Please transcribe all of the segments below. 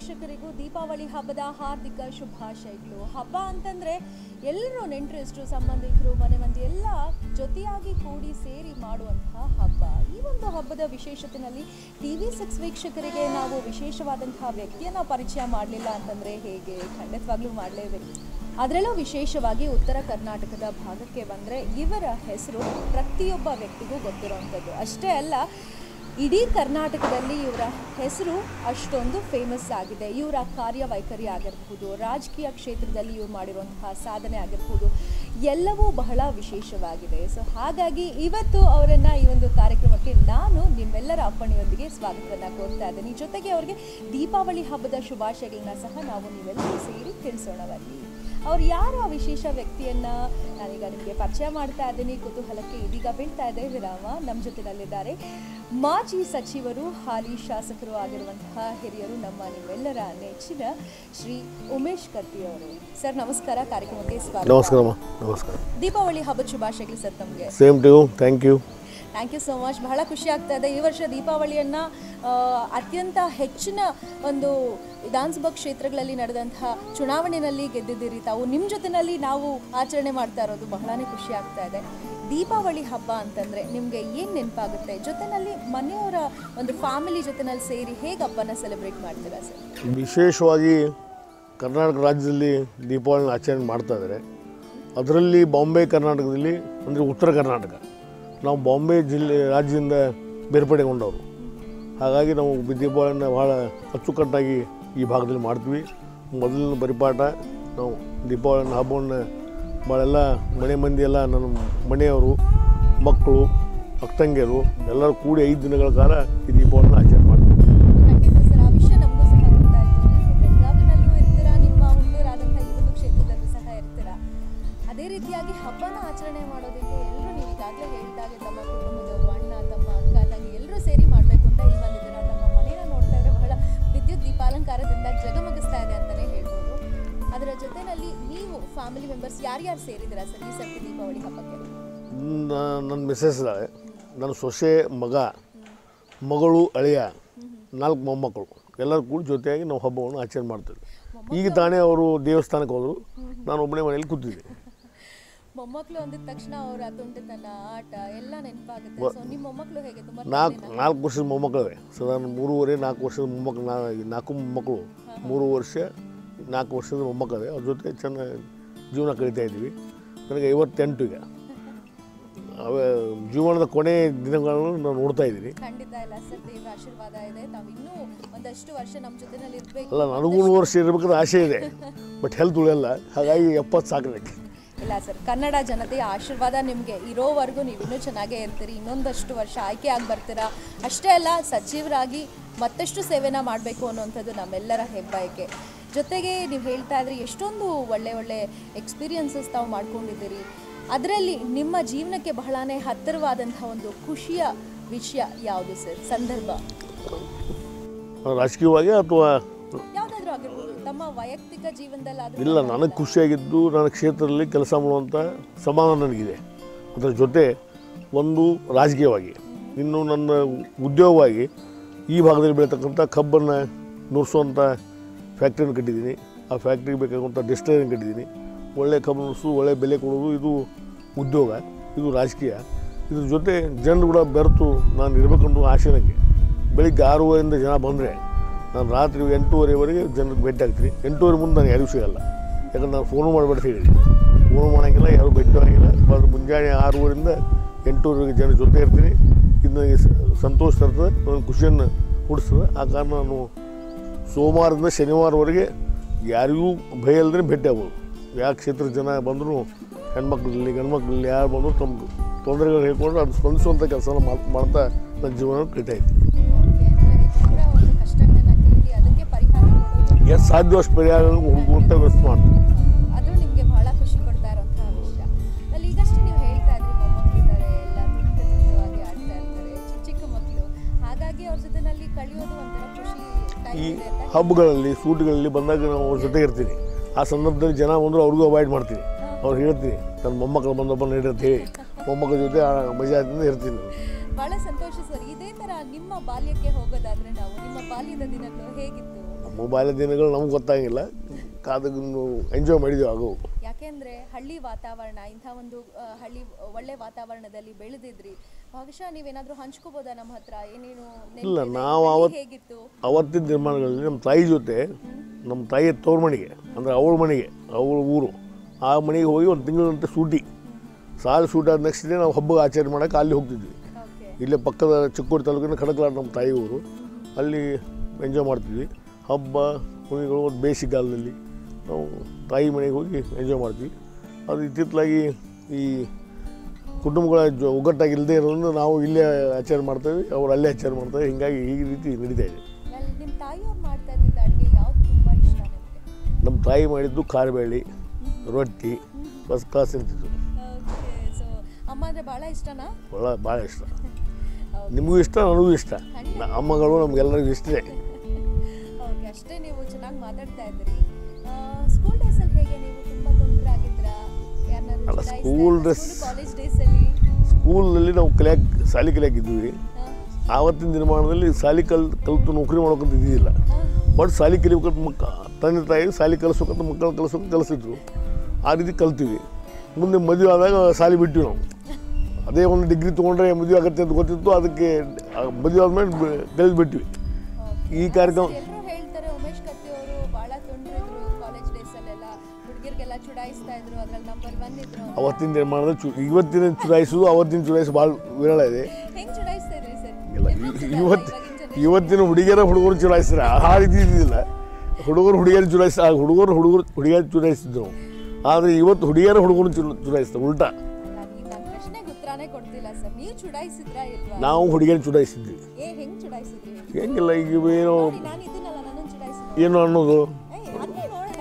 ವೀಕ್ಷಕರಿಗೂ ದೀಪಾವಳಿ ಹಬ್ಬದ ಹಾರ್ದಿಕ ಶುಭಾಶಯಗಳು ಹಬ್ಬ ಅಂತಂದ್ರೆ ಎಲ್ಲರೂ ನೆಂಟರಿಷ್ಟು ಸಂಬಂಧಿಕರು ಮನೆ ಮಂದಿ ಎಲ್ಲ ಜೊತೆಯಾಗಿ ಕೂಡಿ ಸೇರಿ ಮಾಡುವಂತಹ ಹಬ್ಬ ಈ ಒಂದು ಹಬ್ಬದ ವಿಶೇಷತೆಯಲ್ಲಿ ಟಿ ವಿ ಸಿಕ್ಸ್ ವೀಕ್ಷಕರಿಗೆ ನಾವು ವಿಶೇಷವಾದಂತಹ ವ್ಯಕ್ತಿಯನ್ನ ಪರಿಚಯ ಮಾಡಲಿಲ್ಲ ಅಂತಂದ್ರೆ ಹೇಗೆ ಖಂಡಿತವಾಗ್ಲೂ ಮಾಡಲೇಬೇಕು ಅದರಲ್ಲೂ ವಿಶೇಷವಾಗಿ ಉತ್ತರ ಕರ್ನಾಟಕದ ಭಾಗಕ್ಕೆ ಬಂದರೆ ಇವರ ಹೆಸರು ಪ್ರತಿಯೊಬ್ಬ ವ್ಯಕ್ತಿಗೂ ಗೊತ್ತಿರುವಂಥದ್ದು ಅಷ್ಟೇ ಅಲ್ಲ ಇಡೀ ಕರ್ನಾಟಕದಲ್ಲಿ ಇವರ ಹೆಸರು ಅಷ್ಟೊಂದು ಫೇಮಸ್ ಆಗಿದೆ ಇವರ ಕಾರ್ಯವೈಖರಿ ಆಗಿರಬಹುದು ರಾಜಕೀಯ ಕ್ಷೇತ್ರದಲ್ಲಿ ಇವರು ಮಾಡಿರುವಂತಹ ಸಾಧನೆ ಆಗಿರಬಹುದು ಎಲ್ಲವೂ ಬಹಳ ವಿಶೇಷವಾಗಿದೆ ಸೊ ಹಾಗಾಗಿ ಇವತ್ತು ಅವರನ್ನು ಈ ಒಂದು ಕಾರ್ಯಕ್ರಮಕ್ಕೆ ನಾನು ನಿಮ್ಮೆಲ್ಲರ ಅಪ್ಪಣೆಯೊಂದಿಗೆ ಸ್ವಾಗತವನ್ನು ಕೋರ್ತಾ ಇದ್ದೀನಿ ಜೊತೆಗೆ ಅವರಿಗೆ ದೀಪಾವಳಿ ಹಬ್ಬದ ಶುಭಾಶಯಗಳನ್ನ ಸಹ ನಾವು ನೀವೆಲ್ಲರೂ ಸೇರಿ ತಿಳಿಸೋಣ ಬನ್ನಿ ಅವ್ರು ಯಾರು ಆ ವಿಶೇಷ ವ್ಯಕ್ತಿಯನ್ನ ನಾನೀಗ ನಿಮಗೆ ಪರಿಚಯ ಮಾಡ್ತಾ ಇದ್ದೀನಿ ಕುತೂಹಲಕ್ಕೆ ಇದೀಗ ಬೀಳ್ತಾ ಇದೆ ವಿರಾಮ ನಮ್ಮ ಜೊತೆನಲ್ಲಿದ್ದಾರೆ ಮಾಜಿ ಸಚಿವರು ಹಾಲಿ ಶಾಸಕರು ಆಗಿರುವಂತಹ ಹಿರಿಯರು ನಮ್ಮ ನಿಮ್ಮೆಲ್ಲರ ನೆಚ್ಚಿನ ಶ್ರೀ ಉಮೇಶ್ ಕತ್ತಿ ಅವರು ಸರ್ ನಮಸ್ಕಾರ ಕಾರ್ಯಕ್ರಮಕ್ಕೆ ಸ್ವಾಗತ ನಮಸ್ಕಾರಮ್ಮ ನಮಸ್ಕಾರ ದೀಪಾವಳಿ ಹಬ್ಬದ ಶುಭಾಶಯಗಳು ಸರ್ ತಮಗೆ same to you thank you thank you so much ಬಹಳ ಖುಷಿ ಆಗ್ತಾ ಇದೆ ಈ ವರ್ಷ ದೀಪಾವಳಿಯನ್ನು ಅತ್ಯಂತ ಹೆಚ್ಚಿನ ಒಂದು ವಿಧಾನಸಭಾ ಕ್ಷೇತ್ರಗಳಲ್ಲಿ ನಡೆದಂತಹ ಚುನಾವಣೆಯಲ್ಲಿ ಗೆದ್ದಿದ್ದೀರಿ ತಾವು ನಿಮ್ಮ ಜೊತೆನಲ್ಲಿ ನಾವು ಆಚರಣೆ ಮಾಡ್ತಾ ಇರೋದು ಬಹಳನೇ ಖುಷಿ ಆಗ್ತಾ ಇದೆ ದೀಪಾವಳಿ ಹಬ್ಬ ಅಂತಂದರೆ ನಿಮಗೆ ಏನು ನೆನಪಾಗುತ್ತೆ ಜೊತೆನಲ್ಲಿ ಮನೆಯವರ ಒಂದು ಫ್ಯಾಮಿಲಿ ಜೊತೆನಲ್ಲಿ ಸೇರಿ ಹೇಗೆ ಹಬ್ಬನ ಸೆಲೆಬ್ರೇಟ್ ಮಾಡ್ತೀರಾ ಸರ್ ವಿಶೇಷವಾಗಿ ಕರ್ನಾಟಕ ರಾಜ್ಯದಲ್ಲಿ ದೀಪಾವಳಿನ ಆಚರಣೆ ಮಾಡ್ತಾ ಇದ್ದಾರೆ ಅದರಲ್ಲಿ ಬಾಂಬೆ ಕರ್ನಾಟಕದಲ್ಲಿ ಅಂದರೆ ಉತ್ತರ ಕರ್ನಾಟಕ ನಾವು ಬಾಂಬೆ ಜಿಲ್ಲೆ ರಾಜ್ಯದಿಂದ ಬೇರ್ಪಡೆಗೊಂಡವರು ಹಾಗಾಗಿ ನಾವು ದೀಪಾವಳಿನ ಭಾಳ ಅಚ್ಚುಕಟ್ಟಾಗಿ ಈ ಭಾಗದಲ್ಲಿ ಮಾಡ್ತೀವಿ ಮೊದಲಿನ ಪರಿಪಾಠ ನಾವು ದೀಪಾವಳಿನ ಹಬ್ಬವನ್ನು ಭಾಳೆಲ್ಲ ಮನೆ ಮಂದಿ ಎಲ್ಲ ನನ್ನ ಮನೆಯವರು ಮಕ್ಕಳು ಅಕ್ಕಂಗಿಯರು ಎಲ್ಲರೂ ಕೂಡಿ ಐದು ದಿನಗಳ ಕಾಲ ಈ ದೀಪಾವಳಿನ ಆಚರಣೆ ಮಾಡ್ತೀವಿ ಖಂಡಿತ ಸರ್ ಆ ವಿಷಯ ನಮಗೂ ಸಹ ಗೊತ್ತಾಯ್ತು ನೀವು ಬೆಳಗಾವಿನಲ್ಲೂ ಇರ್ತೀರಾ ನಿಮ್ಮ ಹುಟ್ಟೂರಾದಂಥ ಈ ಒಂದು ಕ್ಷೇತ್ರದಲ್ಲೂ ಸಹ ಇರ್ತೀರಾ ಅದೇ ರೀತಿಯಾಗಿ ಹಬ್ಬನ ಆಚರಣೆ ಮಾಡೋದಕ್ಕೆ ಎಲ್ಲರೂ ನೀವು ಈಗಾಗಲೇ ಹೇಳಿದಾಗೆ ತಮ್ಮ ಕುಟುಂಬದವರು ಅಣ್ಣ ತಮ್ಮ ಅಕ್ಕ ತಂಗಿ ಎಲ್ಲರೂ ಸೇರಿ ಮಾಡಬೇಕು ಅಂತ ಇಲ್ಲಿ ಬಂದಿದ್ದೀರಾ ತಮ್ಮ ಮನೇನ ನೋಡ್ತಾ ಇದ್ರೆ ಬಹಳ ವಿದ್ಯುತ್ ದೀಪಾಲಂಕಾರದಿಂದ ಜಗಮಗಿಸ್ತಾ ಇದೆ ಅಂತಲೇ ಹೇಳ್ಬೋದು ಅದರ ಜೊತೆನಲ್ಲಿ ನೀವು ಫ್ಯಾಮಿಲಿ ಮೆಂಬರ್ಸ್ ಯಾರ್ಯಾರು ಸೇರಿದ್ದೀರಾ ಸರ್ ಈ ಸರ್ತಿ ದೀಪಾವಳಿ ಹಬ್ಬಕ್ಕೆ ನ- ನನ್ನ ಮಿಸ್ಸಸ್ ಇದ್ದಾಳೆ ನನ್ನ ಸೊಸೆ ಮಗ ಮಗಳು ಅಳಿಯ ನಾಲ್ಕು ಮೊಮ್ಮಕ್ಕಳು ಎಲ್ಲರೂ ಕೂಡ ಜೊತೆಯಾಗಿ ನಾವು ಹಬ್ಬವನ್ನು ಆಚರಣೆ ಮಾಡ್ತೀವಿ ಈಗ ತಾನೇ ಅವರು ದೇವಸ್ಥಾನಕ್ಕೆ ಹೋದರು ನಾನು ಒಬ್ಬನೇ ಮನೇಲಿ ಕೂತಿದ್ದೆ ಮೊಮ್ಮಕ್ಕಳು ಅಂದಿದ ತಕ್ಷಣ ಅವರ ತುಂಟತನ ಆಟ ಎಲ್ಲ ನೆನಪಾಗುತ್ತೆ ಸೊ ನಿಮ್ಮ ಮೊಮ್ಮಕ್ಕಳು ಹೇಗೆ ತುಂಬಾ ನಾಲ್ಕು ನಾಲ್ಕು ವರ್ಷದ ಮೊಮ್ಮಕ್ಕಳಿವೆ ಸಾಧಾರಣ ಮೂರುವರೆ ನಾಲ್ಕು ವರ್ಷದ ಮೊಮ್ಮಕ್ಕಳು ನಾ ನಾಲ್ಕು ಮೊಮ್ಮಕ್ಕಳು ಮೂರು ವರ್ಷ ನಾಲ್ಕು ವರ್ಷದ ಮೊಮ್ಮಕ್ಕಳಿವೆ ಅವ್ರ ಜೊತೆ ಚೆನ್ನಾಗಿ ಜೀವನ ಕಳೀತಾ ಇದ್ದೀವಿ ನನಗೆ ಐವತ್ತೆಂಟು ಈಗ ಅವೇ ಜೀವನದ ಕೊನೆ ದಿನಗಳನ್ನು ನಾನು ನೋಡ್ತಾ ಇದ್ದೀನಿ ಖಂಡಿತ ಇಲ್ಲ ಸರ್ ದೇವರ ಆಶೀರ್ವಾದ ಇದೆ ತಾವು ಇನ್ನೂ ಒಂದಷ್ಟು ವರ್ಷ ನಮ್ಮ ಜೊತೆನಲ್ಲಿ ಇರ್ಬೇಕು ಅಲ್ಲ ನನಗೂ ವರ್ಷ ಇರಬೇಕಂತ ಆಸೆ ಇದೆ ಬಟ್ ಹೆಲ್ತ್ ಉಳಿಯಲ್ಲ ಹಾಗಾಗಿ ಎಪ್ಪತ್ತು ಸಾಕಬೇಕು ಇಲ್ಲ ಸರ್ ಕನ್ನಡ ಜನತೆಯ ಆಶೀರ್ವಾದ ನಿಮಗೆ ಇರೋವರೆಗೂ ನೀವು ಇನ್ನೂ ಚೆನ್ನಾಗೇ ಇರ್ತೀರಿ ಇನ್ನೊಂದಷ್ಟು ವರ್ಷ ಆಯ್ಕೆ ಆಗಿ ಬರ್ತೀರಾ ಅಷ್ಟೇ ಅಲ್ಲ ಸಚಿವರಾಗಿ ಮತ್ತಷ್ಟು ಸೇವೆನ ಮಾಡಬೇಕು ಅನ್ನುವಂಥದ್ದು ನಮ್ಮೆಲ್ಲರ ಹೆಬ್ಬಯಕೆ ಜೊತೆಗೆ ನೀವು ಹೇಳ್ತಾ ಇದ್ರಿ ಎಷ್ಟೊಂದು ಒಳ್ಳೆ ಒಳ್ಳೆ ಎಕ್ಸ್ಪೀರಿಯನ್ಸಸ್ ತಾವು ಮಾಡ್ಕೊಂಡಿದ್ದೀರಿ ಅದರಲ್ಲಿ ನಿಮ್ಮ ಜೀವನಕ್ಕೆ ಬಹಳನೇ ಹತ್ತಿರವಾದಂಥ ಒಂದು ಖುಷಿಯ ವಿಷಯ ಯಾವುದು ಸರ್ ಸಂದರ್ಭ ರಾಜಕೀಯವಾಗಿ ಅಥವಾ ಯಾವುದಾದ್ರೂ ಆಗಿರ್ಬೋದು ತಮ್ಮ ವೈಯಕ್ತಿಕ ಜೀವನದಲ್ಲಾದ್ರೂ ಇಲ್ಲ ನನಗೆ ಖುಷಿಯಾಗಿದ್ದು ನನ್ನ ಕ್ಷೇತ್ರದಲ್ಲಿ ಕೆಲಸ ಮಾಡುವಂಥ ಸಮಾಧಾನ ನನಗಿದೆ ಅದರ ಜೊತೆ ಒಂದು ರಾಜಕೀಯವಾಗಿ ಇನ್ನು ನನ್ನ ಉದ್ಯೋಗವಾಗಿ ಈ ಭಾಗದಲ್ಲಿ ಬೆಳೀತಕ್ಕಂಥ ಕಬ್ಬನ್ನು ನುರಿಸುವಂಥ ಫ್ಯಾಕ್ಟ್ರಿನ ಕಟ್ಟಿದ್ದೀನಿ ಆ ಫ್ಯಾಕ್ಟ್ರಿಗೆ ಬೇಕಾಗುವಂಥ ಡಿಸ್ಟಲರಿನ ಕಟ್ಟಿದ್ದೀನಿ ಒಳ್ಳೆ ಕಬ್ಬು ನುರಿಸು ಒಳ್ಳೆ ಬೆಲೆ ಕೊಡೋದು ಇದು ಉದ್ಯೋಗ ಇದು ರಾಜಕೀಯ ಇದ್ರ ಜೊತೆ ಜನರು ಕೂಡ ಬೆರೆತು ನಾನು ಇರಬೇಕನ್ನೋ ಆಸೆ ನನಗೆ ಬೆಳಿಗ್ಗೆ ಆರೂವರೆಯಿಂದ ಜನ ಬಂದರೆ ನಾನು ರಾತ್ರಿ ಎಂಟೂವರೆವರೆಗೆ ಜನರಿಗೆ ಭೇಟಿ ಆಗ್ತೀನಿ ಎಂಟೂವರೆ ಮುಂದೆ ನಾನು ಯಾರಿಗೂ ಸಿಗಲ್ಲ ಯಾಕಂದ್ರೆ ನಾನು ಫೋನು ಮಾಡಬೇಡ ಹೇಳಿದ್ದೀನಿ ಫೋನು ಮಾಡೋಂಗಿಲ್ಲ ಯಾರು ಭೇಟಿ ಆಗಿಲ್ಲ ಬಂದು ಮುಂಜಾನೆ ಆರೂವರೆಯಿಂದ ಎಂಟೂವರೆಗೆ ಜನ ಜೊತೆ ಇರ್ತೀನಿ ಇದು ನನಗೆ ಸ- ಸಂತೋಷ ತರ್ತದೆ ನನ್ನ ಖುಷಿಯನ್ನು ಹುಟ್ಟಿಸ್ತದೆ ಆ ಕಾರಣ ನಾನು ಸೋಮವಾರದಿಂದ ಶನಿವಾರವರೆಗೆ ಯಾರಿಗೂ ಭಯ ಇಲ್ಲದೇ ಭೇಟಿ ಆಗ್ಬೋದು ಯಾವ ಕ್ಷೇತ್ರದ ಜನ ಬಂದರೂ ಹೆಣ್ಮಕ್ಳಿರಲಿ ಗಂಡ್ಮಕ್ಳಿರಲಿ ಯಾರು ಬಂದರೂ ತಮ್ಮ ತೊಂದರೆಗಳು ಹೇಳ್ಕೊಂಡು ಅದು ಸ್ಪಂದಿಸುವಂಥ ಕೆಲಸನ ಮಾಡ್ತಾ ನನ್ನ ಜೀವನ ಕಳೀತಾ ಇದ್ದೀನಿ ಓಕೆ ಅಂದರೆ ಜನರ ಒಂದು ಕಷ್ಟಗಳನ್ನ ಕೇಳಿ ಅದಕ್ಕೆ ಪರಿಹಾರ ಕೊಡೋದು ಎಷ್ಟು ಸಾಧ್ಯವಷ್ಟು ಪರಿಹಾರಗಳನ್ನು ಹುಡುಕುವಂಥ ವ್ಯವಸ್ಥೆ ಮಾಡ್ತೀನಿ ಅದು ನಿಮಗೆ ಬಹಳ ಖುಷಿ ಕೊಡ್ತಾ ಇರುವಂತಹ ವಿಷಯ ಅಲ್ಲಿ ಈಗಷ್ಟೇ ನೀವು ಹೇಳ್ತಾ ಇದ್ರಿ ಮೊಮ್ಮಕ್ಕಳಿದ್ದಾರೆ ಎಲ್ಲ ತುಂಟ ತುಂಟವಾಗಿ ಆಡ್ತಾ ಇರ್ತಾರೆ ಚಿಕ್ಕ ಚಿಕ್ಕ ಮಕ್ಕಳು ಹಾಗಾಗಿ ಅವ್ರ ಜೊತೆನಲ್ಲಿ ಕಳೆಯೋದು ಒಂಥರ ಖುಷಿ ಟೈಮ್ ಈ ಇದೆ ಅಂತ ಹಬ್ಬಗಳಲ್ಲಿ ಸೂಟ್ಗಳಲ್ಲಿ ಬಂದಾಗ ನಾವು ಅವ್ರ ಜೊತೆ ಇರ್ತೀನಿ ಆ ಸಂದರ್ಭದಲ್ಲಿ ಜನ ಬಂದರೂ ಅವ್ರಿಗೂ ಅವಾಯ್ಡ್ ಮಾಡ್ತೀನಿ ಅವ್ರು ಹೇಳ್ತೀನಿ ನನ್ನ ಮೊಮ್ಮಕ್ಕಳು ಬಂದಪ್ಪ ನಡೀರಂತ ಹೇಳಿ ಮೊಮ್ಮಕ್ಕಳ ಜೊತೆ ಆ ಮಜಾದಿಂದ ಇರ್ತೀನಿ ಬಹಳ ಸಂತೋಷ ಸರ್ ಇದೇ ತರ ನಿಮ್ಮ ಬಾಲ್ಯಕ್ಕೆ ಹೋಗೋದಾದ್ರೆ ನಾವು ನಿಮ್ಮ ಬಾಲ್ಯದ ದಿನಗಳು ಹೇಗಿತ್ತು ಮೊಬೈಲ್ ದಿನಗಳು ನಮ್ಗೆ ಗೊತ್ತಾಗಿಲ್ಲ ಕಾದನ್ನು ಎಂಜಾಯ್ ಮಾಡಿದ್ವಿ ಆಗವು ಯಾಕೆಂದ್ರೆ ಹಳ್ಳಿ ವಾತಾವರಣ ಇಂಥ ಒಂದು ಆ, ಹಳ್ಳಿ ಒಳ್ಳೆ ವಾತಾವರಣದಲ್ಲಿ ಬೆಳೆದಿದ್ರಿ ಬಹುಶಃ ನೀವೇನಾದ್ರೂ ಹಂಚ್ಕೋಬೋದಾ ನಮ್ಮ ಹತ್ರ ಏನೇನು ನೆನ್ಪಿದೆ? ಇಲ್ಲ, ನಾವು ಹಳ್ಳಿ ಅವತ್ತು- ಹೇಗಿತ್ತು ಅವತ್ತಿನ ನಿರ್ಮಾಣಗಳಲ್ಲಿ ನಮ್ಮ ತಾಯಿ ಜೊತೆ ನಮ್ಮ ತಾಯಿಯ ತವ್ರ ಮನೆಗೆ ಅಂದರೆ ಅವಳ ಮನೆಗೆ ಅವಳ ಊರು ಆ ಮನೆಗೆ ಹೋಗಿ ಒಂದು ತಿಂಗಳಂತೆ ಸೂಟಿ ಸಾಲು ಸೂಟಿ ಆದ ನೆಕ್ಸ್ಟ್ ಡೇ ನಾವು ಹಬ್ಬ ಆಚರಣೆ ಮಾಡೋಕೆ ಅಲ್ಲಿ ಹೋಗ್ತಿದ್ವಿ ಓಕೆ ಇಲ್ಲೇ ಪಕ್ಕದ ಚಿಕ್ಕೋಡಿ ತಾಲೂಕಿನ ಖಡಕ್ಲಾಡ ನಮ್ಮ ತಾಯಿ ಊರು ಅಲ್ಲಿ ಎಂಜಾಯ್ ಮಾಡ್ತಿದ್ವಿ ಹಬ್ಬ ಹುಣಿಗಳು ಒಂದು ಬೇಸಿಗೆಗಾಲದಲ್ಲಿ ನಾವು ತಾಯಿ ಮನೆಗೆ ಹೋಗಿ ಎಂಜಾಯ್ ಮಾಡ್ತೀವಿ ಅದು ಇತ್ತಿತ್ತಲಾಗಿ ಈ ಕುಟುಂಬಗಳ ಜೊ ಒಗ್ಗಟ್ಟಾಗಿಲ್ಲದೆ ಇರೋದನ್ನು ನಾವು ಇಲ್ಲೇ ಆಚರಣೆ ಮಾಡ್ತೇವೆ ಅವ್ರು ಅಲ್ಲೇ ಆಚರಣೆ ಮಾಡ್ತಾರೆ ಹೀಗಾಗಿ ಈ ರೀತಿ ನಡೀತಾ ಇದೆ ವೆಲ್ ನಿಮ್ಮ ತಾಯಿಯವ್ರು ಮಾಡ್ತಾ ಇದ್ದಿದ್ದ ಅಡುಗೆ ಯಾವ್ದು ತುಂಬ ಇಷ್ಟ ನಿಮಗೆ ನಮ್ಮ ತಾಯಿ ಮಾಡಿದ್ದು ಖಾರಬೇಳಿ ರೊಟ್ಟಿ ಫಸ್ಟ್ ಕ್ಲಾಸ್ ಅಂತಿದ್ದು ಓಕೆ ಸೊ ಅಮ್ಮ ಅಂದರೆ ಭಾಳ ಇಷ್ಟನಾ ಭಾಳ ಭಾಳ ಇಷ್ಟ ಹೌದು. ನಿಮಗೂ ಇಷ್ಟ ನನಗೂ ಇಷ್ಟ ನ- ಅಮ್ಮಗಳು ನಮಗೆಲ್ಲರಿಗೂ ಇಷ್ಟೇ ಓಕೆ ಅಷ್ಟೇ ನೀವು ಚೆನ್ನಾಗಿ ಮಾತಾಡ್ತಾ ಇದ್ರಿ ಸ್ಕೂಲ್ ಡೇಸಲ್ಲಿ ಹೇಗೆ ನೀವು ತುಂಬ ತುಂಟರಾಗಿದ್ರಾ ಅಲ್ಲ, school days- ಕಾಲೇಜ್ ಡೇಸಲ್ಲಿ ಸ್ಕೂಲ್ನಲ್ಲಿ ನಾವು ಕಲಿಯಕ್ಕೆ ಶಾಲೆ ಕಲಿಯಾಕಿದ್ವಿ ಆವತ್ತಿನ ನಿರ್ಮಾಣದಲ್ಲಿ ಶಾಲೆ ಕಲ್ ಕಲಿತು ನೌಕರಿ ಮಾಡೋಕ್ಕಂತ ಇದ್ದಿದ್ದಿಲ್ಲ ಬಟ್ ಶಾಲೆ ಕಲಿಬೇಕಂತ ಮಕ್ಕ ತಂದೆ ತಾಯಿ ಶಾಲೆ ಕಲಿಸ್ಬೇಕಂತ ಮಕ್ಕಳು ಕಲಿಸ್ಬೇಕು ಕಲಿಸಿದ್ರು ಆ ರೀತಿ ಕಲ್ತೀವಿ ಮುಂದೆ ಮದುವೆ ಆದಾಗ ಶಾಲೆ ಬಿಟ್ವಿ ನಾವು ಅದೇ ಒಂದು ಡಿಗ್ರಿ ತೊಗೊಂಡ್ರೆ ಮದುವೆ ಆಗತ್ತೆ ಅಂತ ಗೊತ್ತಿತ್ತು ಅದಕ್ಕೆ ಆ ಮದುವೆ ಆದ್ಮೇಲೆ ಕಲಿತು ಬಿಟ್ವಿ ಈ ಕಾರ್ಯಕ್ರಮ ಎಲ್ಲರೂ ಹೇಳ್ತಾರೆ ಉಮೇಶ್ ಕತ್ತಿ ಅವರು ಭಾಳ ತುಂಡ್ರಿದ್ರು ಕಾಲೇಜ್ ಡೇಸಲ್ಲೆಲ್ಲ ಹುಡುಗಿರಿಗೆಲ್ಲ ಚುಡಾಯಿಸ್ತಾ ಇದ್ರು ಅದ್ರಲ್ಲಿ ನಂಬರ್ ಒನ್ ಇದ್ರು ಅಂತ. ಅವತ್ತಿನ ನಿರ್ಮಾಣದ ಚು ಇವತ್ತಿನ ಚುಡಾಯಿಸೋದು ಅವತ್ತಿನ ಚುಡಾಯಿಸು ಭಾಳ ವಿರಳ ಇದೆ ಹೆಂಗ್ ಚುಡಾಯಿಸ್ತಾ ಇದ್ರಿ ಸರ್ ಇಲ್ಲ ಇ- ಇವತ್ತು ಇವತ್ತಿನ ಹುಡುಗಿಯರ ಹುಡುಗರು ಚುಡಾಯಿಸ್ತಾರೆ ಆ ರೀತಿ ಇದ್ದಿದ್ದಿಲ್ಲ ಹುಡುಗರು ಹುಡುಗಿಯರು ಚುಡಾಯಿಸ್ ಆ ಹುಡುಗರು ಹುಡುಗರು ಹುಡುಗಿಯರು ಚುಡಾಯಿಸ್ತಿದ್ರು ಆದರೆ ಇವತ್ತು ಹುಡುಗಿಯರ ಹುಡುಗರು ಚು ಚುಡಾಯಿಸ್ತಾರೆ ಉಲ್ಟಾ ನನ್ನ ಪ್ರಶ್ನೆಗೆ ಉತ್ತರನೇ ಕೊಡ್ತಿಲ್ಲ ಸರ್ ನೀವು ಚುಡಾಯಿಸಿದ್ರಾ ಇಲ್ವಾ ನಾವು ಹುಡುಗಿಯರು ಚುಡಾಯಿಸಿದ್ವಿ ಏ ಹೆಂಗ್ ಚುಡಾಯಿಸಿದ್ರಿ ಹೇಳಿ? ಹೆಂಗಿಲ್ಲ ಈಗ ಏನೋ ನೋಡಿ ನಾನು ಇದನ್ನಲ್ಲ ನನ್ನನ್ನು ಚುಡಾಯಿಸಿದ್ರಿ ಏನು ಅನ್ನೋದು ಏಯ್ ಅನ್ನಿ ನೋಡೋಣ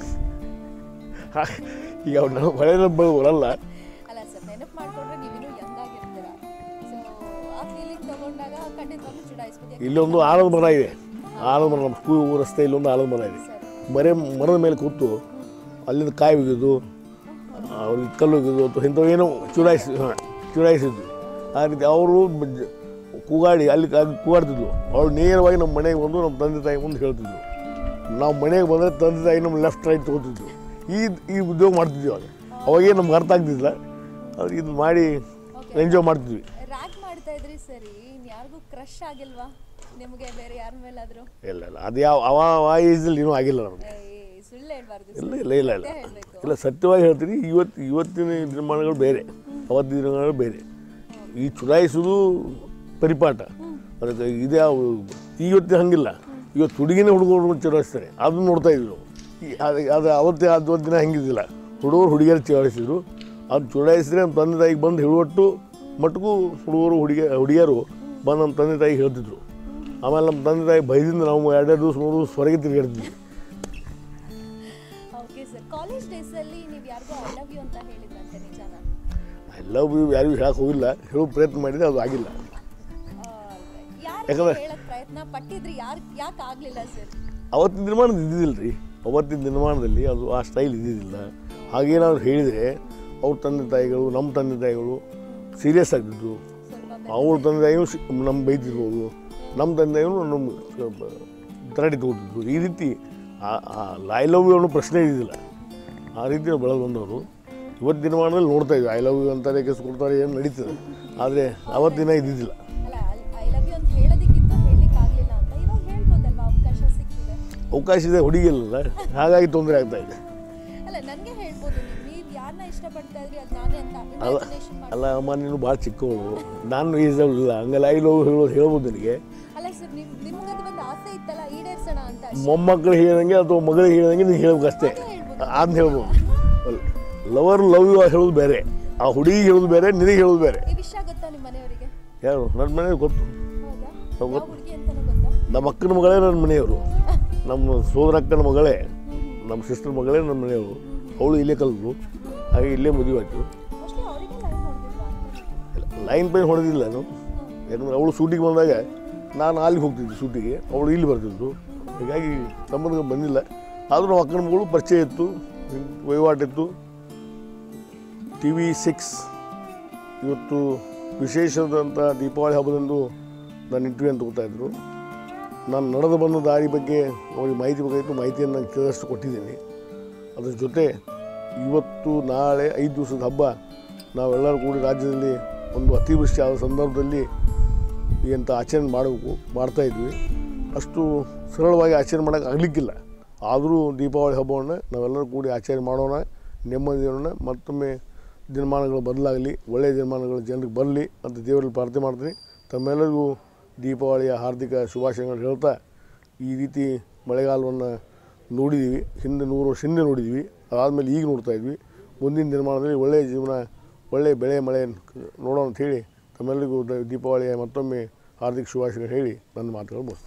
ಹಾ, ಈಗ ಅವ್ರು ನಾವು ಹೊಳೆ ಬರಲ್ಲ ಅಲ್ಲ ಸರ್ ನೆನಪು ಮಾಡ್ಕೊಂಡ್ರೆ ನೀವಿನ್ನೂ ಯಂಗ್ ಆಗಿರ್ತೀರ ಸೊ ಆ ಫೀಲಿಂಗ್ ತಗೊಂಡಾಗ ಖಂಡಿತವಾಗ್ಲೂ ಚುಡಾಯಿಸ್ಬೋದು ಇಲ್ಲೊಂದು ಆಲದ ಮರ ಇದೆ ಆಲದ ಮರ ನಮ್ಮ ಸ್ಕೂಲ್ ರಸ್ತೆಯಲ್ಲಿ ಒಂದು ಆಲದ ಮರ ಇದೆ ಮರೆ ಮರದ ಮೇಲೆ ಕೂತು ಅಲ್ಲಿಂದ ಕಾಯಿ ಒಗೆದು ಅವ್ರಿಗೆ ಕಲ್ಲು ಒಗೆದು ಅಥವಾ ಇಂಥವು ಏನೋ ಚುಡಾಯಿಸಿ ಹಾಂ ಚುಡಾಯಿಸಿದ್ವಿ ಆ ರೀತಿ ಅವರು ಬ- ಕೂಗಾಡಿ ಅಲ್ಲಿ ಅಲ್ಲಿ ಕೂಗಾಡ್ತಿದ್ವು ಅವ್ರು ನೇರವಾಗಿ ನಮ್ಮ ಮನೆಗೆ ಬಂದು ನಮ್ಮ ತಂದೆ ತಾಯಿ ಮುಂದೆ ಹೇಳ್ತಿದ್ವು ನಾವು ಮನೆಗೆ ಬಂದರೆ ತಂದೆ ತಾಯಿ ನಮ್ಮ ಲೆಫ್ಟ್ ರೈಟ್ ತೊಗೊತಿದ್ವು ಈ ಈ ಉದ್ಯೋಗ ಮಾಡ್ತಿದ್ವಿ ಅವಾಗ ಅವಾಗೇ ನಮ್ಗೆ ಅರ್ಥ ಆಗ್ತಿದ್ದಿಲ್ಲ ಅದು ಇದು ಮಾಡಿ ಎಂಜಾಯ್ ಮಾಡ್ತಿದ್ವಿ ರ್ಯಾಕ್ ಮಾಡ್ತಾ ಇದ್ರಿ ಸರಿ ಇನ್ ಯಾರಿಗೂ ಕ್ರಶ್ ಆಗಿಲ್ವಾ ನಿಮಗೆ ಬೇರೆ ಯಾರ ಮೇಲಾದ್ರೂ ಇಲ್ಲ ಇಲ್ಲ ಅದು ಯಾವ ಅವ ಆ ಏಜಲ್ಲಿ ಏನೂ ಆಗಿಲ್ಲ ನಮಗೆ ಏಯ್ ಸುಳ್ಳು ಹೇಳ್ಬಾರ್ದು ಇಲ್ಲ ಇಲ್ಲ ಇಲ್ಲ ಇಲ್ಲ ಸತ್ಯ ಹೇಳ್ಬೇಕು ಇಲ್ಲ ಸತ್ಯವಾಗಿ ಹೇಳ್ತೀನಿ ಇವತ್ತು ಇವತ್ತಿನ ನಿರ್ಮಾಣಗಳು ಬೇರೆ ಅವತ್ತಿನ ದಿನಗಳು ಬೇರೆ ಈ ಚುಡಾಯಿಸೋದು ಪರಿಪಾಠ ಅದಕ್ಕೆ ಇದೇ ಇವತ್ತು ಹಂಗಿಲ್ಲ ಇವತ್ತು ಹುಡುಗಿನ ಹುಡುಗರು ಚುಡಾಯಿಸ್ತಾರೆ ಅದನ್ನ ನೋಡ್ತಾ ಇದ್ವಿ ನಾವು ಈ- ಅದು ಅದು ಅವತ್ತೇ ಅದು ದಿನ ಹೆಂಗಿದ್ದಿಲ್ಲ ಹುಡುಗರು ಹುಡುಗಿಯರು ಚುಡಾಯಿಸಿದ್ರು ಅದು ಚುಡಾಯಿಸಿದ್ರೆ ನಮ್ಮ ತಂದೆ ತಾಯಿಗೆ ಬಂದು ಹೇಳುವಟ್ಟು ಮಟ್ಟಿಗೂ ಹುಡುಗರು ಹುಡುಗಿ ಹುಡುಗಿಯರು ಬಂದು ನಮ್ಮ ತಂದೆ ತಾಯಿಗೆ ಹೇಳ್ತಿದ್ರು ಆಮೇಲೆ ನಮ್ಮ ತಂದೆ ತಾಯಿ ಭಯದಿಂದ ನಾವು ಎರಡೆರಡು ದಿವಸ ಮೂರು ದಿವಸ ಹೊರಗೆ ತಿರುಗಾಡ್ತಿದ್ವಿ ಓಕೆ ಸರ್ ಕಾಲೇಜ್ ಡೇಸಲ್ಲಿ ನೀವು ಯಾರಿಗೂ ಐ ಲವ್ ಯು ಅಂತ ಹೇಳಿದ್ರಂತೆ ನಿಜಾನ ಐ ಲವ್ ಯು ಯಾರಿಗೂ ಹೇಳಕ್ಕೆ ಹೋಗಿಲ್ಲ ಹೇಳೋ ಪ್ರಯತ್ನ ಮಾಡಿದ್ರೆ ಅದು ಆಗಿಲ್ಲ ಯಾರು ಯಾಕಂದ್ರೆ- ಹೇಳಕ್ ಪ್ರಯತ್ನ ಪಟ್ಟಿದ್ರಿ ಯಾರು ಯಾಕೆ ಆಗ್ಲಿಲ್ಲ ಸರ್ ಅವತ್ತಿನ ನಿರ್ಮಾಣದ ಇದ್ದಿದ್ದಿಲ್ಲ ರೀ ಅವತ್ತಿನ ನಿರ್ಮಾಣದಲ್ಲಿ ಅದು ಆ ಸ್ಟೈಲ್ ಇದ್ದಿದ್ದಿಲ್ಲ ಹಾಗೇನಾದ್ರು ಹೇಳಿದರೆ ಅವ್ರ ತಂದೆ ತಾಯಿಗಳು ನಮ್ಮ ತಂದೆ ತಾಯಿಗಳು ಸೀರಿಯಸ್ ಆಗ್ತಿದ್ರು ಸ್ವಲ್ಪ ಅವ್ರ ತಂದೆ ತಾಯಿಗಳು ಸಿ- ನಮ್ಮ ಬೈತಿರ್ಬೋದು ನಮ್ಮ ತಂದೆ ತಾಯಿಗಳು ನಮ್ಮ ತರಾಟಿ ತಗೋತಿದ್ರು ಈ ರೀತಿ ಐ ಲವ್ ಯು ಅನ್ನೋ ಪ್ರಶ್ನೆ ಇದ್ದಿಲ್ಲ ಆ ರೀತಿ ನಾವು ಬೆಳೆದು ಬಂದವರು ಇವತ್ತು ದಿನಮಾನದಲ್ಲಿ ನೋಡ್ತಾ ಇದ್ವಿ ಐ ಲವ್ ಯು ಅಂತಾರೆ ಕೆಸ್ ಕೊಡ್ತಾರೆ ಏನು ನಡೀತದೆ ಆದರೆ ಅವತ್ತಿನ ಇದ್ದಿದ್ದಿಲ್ಲ ಅಲ್ಲ ಐ ಲವ್ ಯು ಅಂತ ಹೇಳೋದಕ್ಕಿಂತ ಹೇಳಲಿಕ್ಕೆ ಆಗ್ಲಿಲ್ಲ ಅಂತ ಇವಾಗ ಹೇಳ್ಬೋದಲ್ವಾ ಅವಕಾಶ ಸಿಕ್ಕಿದೆ ಅವಕಾಶ ಇದೆ ಹುಡುಗಿಯಲ್ಲ ಹಾಗಾಗಿ ತೊಂದರೆ ಆಗ್ತಾ ಇದೆ ಅಲ್ಲ ನನಗೆ ಹೇಳ್ಬೋದು ನೀವು ನೀವು ಯಾರನ್ನ ಇಷ್ಟಪಡ್ತಾ ಇದ್ರಿ ಅದು ನಾನೇ ಅಂತ ಅಲ್ಲ ಇಮ್ಯಾಜಿನೇಷನ್ ಮಾಡಿ ಅಲ್ಲ ಅಮ್ಮ ನೀನು ಭಾಳ ಚಿಕ್ಕವಳು ನಾನು ಈಸಲ್ಲ ಹಂಗಲ್ಲ ಐ ಲವ್ ಹೇಳೋದು ಹೇಳ್ಬೋದು ನನಗೆ ಅಲ್ಲ ಸರ್ ನಿಮ್ ನಿಮ್ಗದು ಒಂದು ಆಸೆ ಇತ್ತಲ್ಲ ಈಡೇರ್ಸೋಣ ಅಂತ ಅಷ್ಟೇ. ಮೊಮ್ಮಕ್ಕಳು ಹೇಳ್ದಂಗೆ ಅಥವಾ ಮಗಳಿಗೆ ಹೇಳ್ದಂಗೆ ನೀನು ಹೇಳ್ಬೇಕು ಅಷ್ಟೇ ಅದೇ ಹೇಳ್ಬೋದು ಅದನ್ನ ಹೇಳ್ಬೋದು ಲವರ್ ಲವ್ ಯು ಹೇಳೋದು ಬೇರೆ ಆ ಹುಡುಗಿ ಹೇಳೋದು ಬೇರೆ ನಿನಗೆ ಹೇಳೋದು ಬೇರೆ ಈ ವಿಷಯ ಗೊತ್ತಾ ನಿಮ್ಮ ಮನೆಯವರಿಗೆ ಯಾರು ನನ್ನ ಮನೆಯವ್ರು ಗೊತ್ತು ಹೌದಾ ಹೌದು. ಯಾವ ಹುಡುಗಿ ಅಂತಾನೂ ಗೊತ್ತಾ ನಮ್ಮ ಅಕ್ಕನ ಮಗಳೇ ನನ್ನ ಮನೆಯವರು ನಮ್ಮ ಸೋದರ ಅಕ್ಕನ ಮಗಳೇ ನಮ್ಮ ಸಿಸ್ಟರ್ ಮಗಳೇ ನನ್ನ ಮನೆಯವರು ಅವಳು ಇಲ್ಲೇ ಕಲಿತು ಹಾಗೆ ಇಲ್ಲೇ ಮದುವೆ ಆಯ್ತು ಮೋಸ್ಟ್ಲಿ ಅವರಿಗೆ ಲೈನ್ ಹೊಡೆದಿಲ್ವಾ ಅಂತ ಲೈನ್ ಪೈನ್ ಹೊಡೆದಿಲ್ಲ ನಾನು ಯಾಕಂದ್ರೆ ಅವಳು ಶೂಟಿಗೆ ಬಂದಾಗ ನಾನು ಅಲ್ಲಿಗೆ ಹೋಗ್ತಿದ್ದೆ ಶೂಟಿಗೆ ಅವಳು ಇಲ್ಲಿ ಬರ್ತಿದ್ದು ಹೀಗಾಗಿ ಸಂಬಂಧ ಬಂದಿಲ್ಲ ಆದರೂ ನಮ್ಮ ಅಕ್ಕನ ಮಗಳು ಪರಿಚಯ ಇತ್ತು ವಹಿವಾಟಿತ್ತು ಟಿ ವಿ ಸಿಕ್ಸ್ ಇವತ್ತು ವಿಶೇಷವಾದಂಥ ದೀಪಾವಳಿ ಹಬ್ಬದಂದು ನಾನು ಇಂಟರ್ವ್ಯೂ ಅಂತ ತಗೋತಾ ಇದ್ರು ನಾನು ನಡೆದು ಬಂದ ದಾರಿ ಬಗ್ಗೆ ಅವರಿಗೆ ಮಾಹಿತಿ ಬೇಕಾಗಿತ್ತು ಮಾಹಿತಿಯನ್ನು ನಾನು ಕೇಳಷ್ಟು ಕೊಟ್ಟಿದ್ದೀನಿ ಅದ್ರ ಜೊತೆ ಇವತ್ತು ನಾಳೆ ಐದು ದಿವಸದ ಹಬ್ಬ ನಾವೆಲ್ಲರೂ ಕೂಡಿ ರಾಜ್ಯದಲ್ಲಿ ಒಂದು ಅತಿವೃಷ್ಟಿ ಆದ ಸಂದರ್ಭದಲ್ಲಿ ಎಂಥ ಆಚರಣೆ ಮಾಡಬೇಕು ಮಾಡ್ತಾಯಿದ್ವಿ ಅಷ್ಟು ಸರಳವಾಗಿ ಆಚರಣೆ ಮಾಡೋಕ್ಕೆ ಆಗಲಿಕ್ಕಿಲ್ಲ ಆದರೂ ದೀಪಾವಳಿ ಹಬ್ಬವನ್ನು ನಾವೆಲ್ಲರೂ ಕೂಡಿ ಆಚರಣೆ ಮಾಡೋಣ ನೆಮ್ಮದಿಯೋಣ ಮತ್ತೊಮ್ಮೆ ದಿನಮಾನಗಳು ಬದಲಾಗಲಿ ಒಳ್ಳೆಯ ದಿನಮಾನಗಳು ಜನರಿಗೆ ಬರಲಿ ಅಂತ ದೇವರಲ್ಲಿ ಪ್ರಾರ್ಥನೆ ಮಾಡ್ತೀನಿ ತಮ್ಮೆಲ್ಲರಿಗೂ ದೀಪಾವಳಿಯ ಹಾರ್ದಿಕ ಶುಭಾಶಯಗಳು ಹೇಳ್ತಾ ಈ ರೀತಿ ಮಳೆಗಾಲವನ್ನು ನೋಡಿದ್ದೀವಿ ಹಿಂದೆ ನೂರು ವರ್ಷ ಹಿಂದೆ ನೋಡಿದ್ವಿ ಅದಾದಮೇಲೆ ಈಗ ನೋಡ್ತಾ ಇದ್ವಿ ಮುಂದಿನ ದಿನಮಾನದಲ್ಲಿ ಒಳ್ಳೆಯ ಜೀವನ ಒಳ್ಳೆಯ ಬೆಳೆ ಮಳೆ ನೋಡೋಣ ಅಂತ ಹೇಳಿ ತಮ್ಮೆಲ್ಲರಿಗೂ ದ- ದೀಪಾವಳಿಯ ಮತ್ತೊಮ್ಮೆ ಹಾರ್ದಿಕ ಶುಭಾಶಯಗಳು ಹೇಳಿ ನನ್ನ ಮಾತುಗಳು ಮುಗಿಸ್ತೀನಿ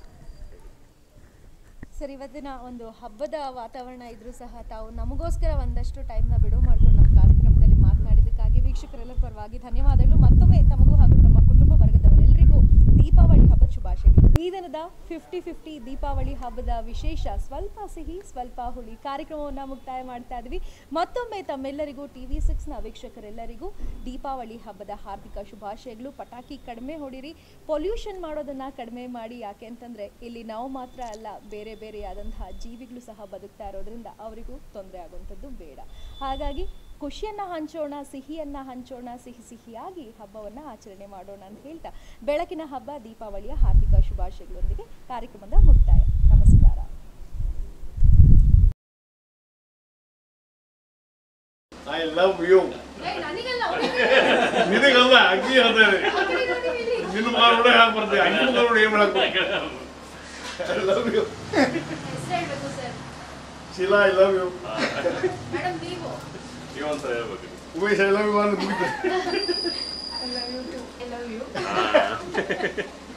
ಸರ್ ಇವತ್ತಿನ ಒಂದು ಹಬ್ಬದ ವಾತಾವರಣ ಇದ್ರೂ ಸಹ ತಾವು ನಮಗೋಸ್ಕರ ಒಂದಷ್ಟು ಟೈಮ್ನ ಬಿಡುವು ಮಾಡ್ಕೊಂಡು ನಮ್ಮ ಕಾರ್ಯಕ್ರಮದಲ್ಲಿ ಮಾತನಾಡಿದ್ದಕ್ಕಾಗಿ ವೀಕ್ಷಕರೆಲ್ಲರ ಪರವಾಗಿ ಧನ್ಯವಾದಗಳು ಮತ್ತೊಮ್ಮೆ ತಮಗೂ ಹಾಗೂ ತಮ್ಮ ಕುಟುಂಬ ವರ್ಗದವರೆಲ್ಲರಿಗೂ ದೀಪಾವಳಿ ಹಬ್ಬದ ಶುಭಾಶಯಗಳು ಈ ದಿನದ ಫಿಫ್ಟಿ ಫಿಫ್ಟಿ ದೀಪಾವಳಿ ಹಬ್ಬದ ವಿಶೇಷ ಸ್ವಲ್ಪ ಸಿಹಿ ಸ್ವಲ್ಪ ಹುಳಿ ಕಾರ್ಯಕ್ರಮವನ್ನು ಮುಕ್ತಾಯ ಮಾಡ್ತಾ ಇದ್ವಿ ಮತ್ತೊಮ್ಮೆ ತಮ್ಮೆಲ್ಲರಿಗೂ ಟಿ ವಿ ಸಿಕ್ಸ್ನ ವೀಕ್ಷಕರೆಲ್ಲರಿಗೂ ದೀಪಾವಳಿ ಹಬ್ಬದ ಹಾರ್ದಿಕ ಶುಭಾಶಯಗಳು ಪಟಾಕಿ ಕಡಿಮೆ ಹೊಡಿರಿ ಪೊಲ್ಯೂಷನ್ ಮಾಡೋದನ್ನ ಕಡಿಮೆ ಮಾಡಿ ಯಾಕೆ ಅಂತಂದ್ರೆ ಇಲ್ಲಿ ನಾವು ಮಾತ್ರ ಅಲ್ಲ ಬೇರೆ ಬೇರೆಯಾದಂತಹ ಜೀವಿಗಳು ಸಹ ಬದುಕ್ತಾ ಇರೋದ್ರಿಂದ ಅವರಿಗೂ ತೊಂದರೆ ಆಗುವಂಥದ್ದು ಬೇಡ ಹಾಗಾಗಿ ಖುಷಿಯನ್ನ ಹಂಚೋಣ ಸಿಹಿಯನ್ನ ಹಂಚೋಣ ಸಿಹಿ ಸಿಹಿಯಾಗಿ ಹಬ್ಬವನ್ನ ಆಚರಣೆ ಮಾಡೋಣ ಅಂತ ಹೇಳ್ತಾ ಬೆಳಕಿನ ಹಬ್ಬ ದೀಪಾವಳಿಯ ಹಾರ್ದಿಕ ಶುಭಾಶಯಗಳೊಂದಿಗೆ ಕಾರ್ಯಕ್ರಮದ ಮುಕ್ತಾಯ ನಮಸ್ಕಾರ ಐ ಲವ್ ಯು ನಿನಗಲ್ಲ ಅಗ್ನಿ ಹೇಳ್ತಾರೆ ನಿನ್ನ ಮಾರೋಡೆ ಹಾಗೆ ಬರ್ತದೆ ಅಗ್ನಿ ಮಾರೋಡೆ ಏನು ಮಾಡಕ್ಕೆ I love you Sheela I love you ನೀವಂತ ಹೇಳ್ಬೇಕು ಉಮೇಶ್ ಐ ಲವ್ ಯು ಅಂತ ಮುಗಿತು ಹಾ